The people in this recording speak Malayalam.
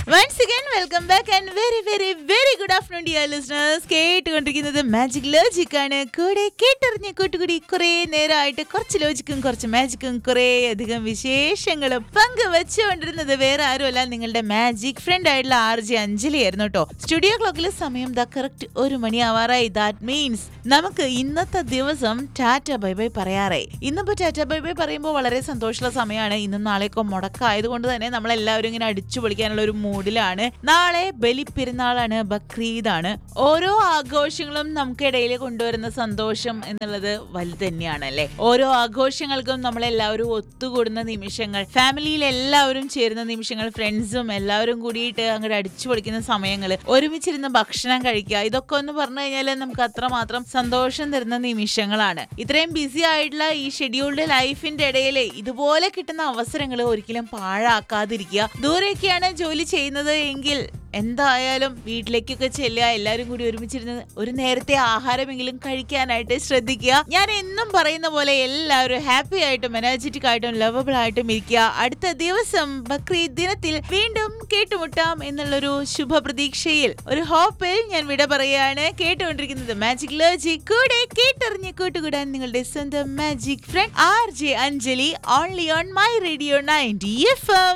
once again welcome back and very very very good afternoon dear listeners കേട്ടുകൊണ്ടിരിക്കുന്നത് മാജിക് ലോജിക് ആണ് കൂടെ കേട്ടറിഞ്ഞ കൂട്ടുകൂടി കുറെ നേരമായിട്ട് കുറച്ച് ലോജിക്കും കുറച്ച് മാജിക്കും കുറെ അധികം വിശേഷങ്ങളും പങ്കുവെച്ചുകൊണ്ടിരുന്നത് വേറെ ആരുമല്ല നിങ്ങളുടെ മാജിക് ഫ്രണ്ട് ആയിട്ടുള്ള ആർ ജെ അഞ്ജലി ആയിരുന്നു കേട്ടോ സ്റ്റുഡിയോ ക്ലോക്കിൽ സമയം ദാ കറക്റ്റ് ഒരു മണി ആവാറായി ദാറ്റ് മീൻസ് നമുക്ക് ഇന്നത്തെ ദിവസം ടാറ്റ ബൈ ബൈ പറയാറായി ഇന്നിപ്പോ ടാറ്റ ബൈ ബൈ പറയുമ്പോൾ വളരെ സന്തോഷമുള്ള സമയമാണ് ഇന്നും നാളെയൊക്കെ മുടക്കായതുകൊണ്ട് തന്നെ നമ്മൾ എല്ലാവരും ഇങ്ങനെ അടിച്ചു പൊളിക്കാനുള്ള ഒരു മൂഡിലാണ് നാളെ ബലിപ്പെരുന്നാളാണ് ബക്രീദാണ് ഓരോ ആഘോഷങ്ങളും നമുക്കിടയിൽ കൊണ്ടുവരുന്ന സന്തോഷം എന്നുള്ളത് വലുത് തന്നെയാണ് അല്ലെ ഓരോ ആഘോഷങ്ങൾക്കും നമ്മളെല്ലാവരും ഒത്തുകൂടുന്ന നിമിഷങ്ങൾ ഫാമിലിയിൽ എല്ലാവരും ചേരുന്ന നിമിഷങ്ങൾ ഫ്രണ്ട്സും എല്ലാവരും കൂടിയിട്ട് അങ്ങോട്ട് അടിച്ചു പൊളിക്കുന്ന സമയങ്ങൾ ഒരുമിച്ചിരുന്ന് ഭക്ഷണം കഴിക്കുക ഇതൊക്കെ ഒന്ന് പറഞ്ഞു കഴിഞ്ഞാൽ നമുക്ക് അത്രമാത്രം സന്തോഷം തരുന്ന നിമിഷങ്ങളാണ് ഇത്രയും ബിസി ആയിട്ടുള്ള ഈ ഷെഡ്യൂൾഡ് ലൈഫിന്റെ ഇടയിൽ ഇതുപോലെ കിട്ടുന്ന അവസരങ്ങൾ ഒരിക്കലും പാഴാക്കാതിരിക്കുക ദൂരെയൊക്കെയാണ് ജോലി ചെയ്യുന്നത് എങ്കിൽ എന്തായാലും വീട്ടിലേക്കൊക്കെ ചെല്ലുക എല്ലാവരും കൂടി ഒരുമിച്ചിരുന്ന് ഒരു നേരത്തെ ആഹാരമെങ്കിലും കഴിക്കാനായിട്ട് ശ്രദ്ധിക്കുക ഞാൻ എന്നും പറയുന്ന പോലെ എല്ലാവരും ഹാപ്പി ആയിട്ടും എനർജറ്റിക് ആയിട്ടും ലവബിൾ ആയിട്ടും ഇരിക്കുക അടുത്ത ദിവസം ബക്രീദ് ദിനത്തിൽ വീണ്ടും കേട്ടുമുട്ടാം എന്നുള്ളൊരു ശുഭപ്രതീക്ഷയിൽ ഒരു ഹോപ്പിൽ ഞാൻ വിട പറയുകയാണ് കേട്ടുകൊണ്ടിരിക്കുന്നത് മാജിക് ലോജി കൂടെ കേട്ടറിഞ്ഞ് കൂട്ടുകൂടാൻ നിങ്ങളുടെ സ്വന്തം magic friend R J Anjali only on my radio ninety F M